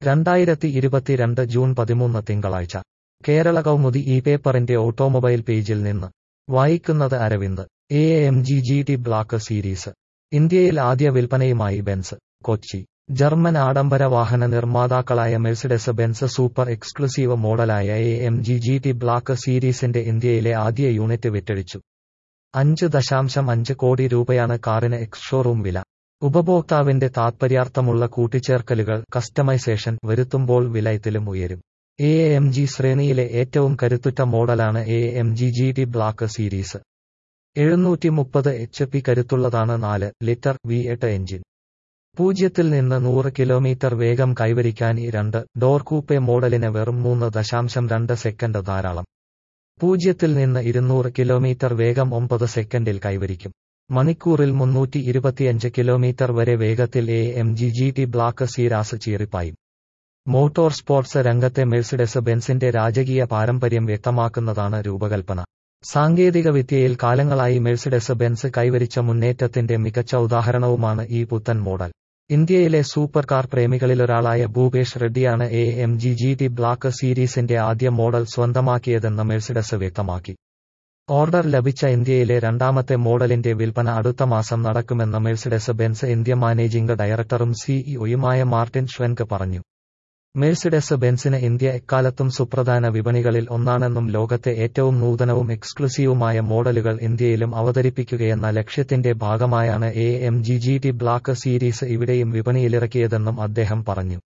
രണ്ടായിരത്തി ഇരുപത്തിരണ്ട് ജൂൺ പതിമൂന്ന് തിങ്കളാഴ്ച കേരള കൗമുദി ഈ പേപ്പറിന്റെ ഓട്ടോമൊബൈൽ പേജിൽ നിന്ന് വായിക്കുന്നത് Aravind A M G G T black series ഇന്ത്യയിൽ ആദ്യ വിൽപ്പനയുമായി ബെൻസ് കൊച്ചി ജർമ്മൻ ആഡംബര വാഹന നിർമ്മാതാക്കളായ മെഴ്സിഡസ് ബെൻസ് സൂപ്പർ എക്സ്ക്ലൂസീവ് മോഡലായ A M G G T black സീരീസിന്റെ ഇന്ത്യയിലെ ആദ്യ യൂണിറ്റ് വിറ്റഴിച്ചു അഞ്ച് ദശാംശം അഞ്ച് കോടി രൂപയാണ് കാറിന് എക്സ് ഷോറൂം വില ഉപഭോക്താവിന്റെ താത്പര്യാർത്ഥമുള്ള കൂട്ടിച്ചേർക്കലുകൾ കസ്റ്റമൈസേഷൻ വരുത്തുമ്പോൾ വിലയത്തിലും ഉയരും എ എം ജി ശ്രേണിയിലെ ഏറ്റവും കരുത്തുറ്റ മോഡലാണ് A M G G T black series എഴുന്നൂറ്റി മുപ്പത് എച്ച് പി കരുത്തുള്ളതാണ് നാല് ലിറ്റർ വി എട്ട് എഞ്ചിൻ പൂജ്യത്തിൽ നിന്ന് നൂറ് കിലോമീറ്റർ വേഗം കൈവരിക്കാൻ ഈ രണ്ട് ഡോർ കൂപ്പെ മോഡലിന് വെറും മൂന്ന് ദശാംശം രണ്ട് സെക്കൻഡ് ധാരാളം പൂജ്യത്തിൽ നിന്ന് ഇരുന്നൂറ് കിലോമീറ്റർ വേഗം ഒമ്പത് സെക്കൻഡിൽ കൈവരിക്കും മണിക്കൂറിൽ മുന്നൂറ്റി ഇരുപത്തിയഞ്ച് കിലോമീറ്റർ വരെ വേഗത്തിൽ A M G G T black series ചീറിപ്പായും മോട്ടോർ സ്പോർട്സ് രംഗത്തെ മെഴ്സിഡസ് ബെൻസിന്റെ രാജകീയ പാരമ്പര്യം വ്യക്തമാക്കുന്നതാണ് രൂപകൽപ്പന സാങ്കേതിക വിദ്യയിൽ കാലങ്ങളായി മെഴ്സിഡസ് ബെൻസ് കൈവരിച്ച മുന്നേറ്റത്തിന്റെ മികച്ച ഉദാഹരണവുമാണ് ഈ പുത്തൻ മോഡൽ ഇന്ത്യയിലെ സൂപ്പർ കാർ പ്രേമികളിലൊരാളായ ഭൂപേഷ് റെഡ്ഡിയാണ് A M G G T black സീരീസിന്റെ ആദ്യ മോഡൽ സ്വന്തമാക്കിയതെന്ന് മെഴ്സിഡസ് വ്യക്തമാക്കി ഓർഡർ ലഭിച്ച ഇന്ത്യയിലെ രണ്ടാമത്തെ മോഡലിന്റെ വിൽപ്പന അടുത്ത മാസം നടക്കുമെന്ന് മെഴ്സിഡസ് ബെൻസ് ഇന്ത്യ മാനേജിംഗ് ഡയറക്ടറും സിഇഒയുമായ മാർട്ടിൻ ഷ്വെൻക് പറഞ്ഞു മെഴ്സിഡസ് ബെൻസിന് ഇന്ത്യ എക്കാലത്തും സുപ്രധാന വിപണികളിൽ ഒന്നാണെന്നും ലോകത്തെ ഏറ്റവും നൂതനവും എക്സ്ക്ലൂസീവുമായ മോഡലുകൾ ഇന്ത്യയിലും അവതരിപ്പിക്കുകയെന്ന ലക്ഷ്യത്തിന്റെ ഭാഗമായാണ് A M G G T black series ഇവിടെയും വിപണിയിലിറക്കിയതെന്നും അദ്ദേഹം പറഞ്ഞു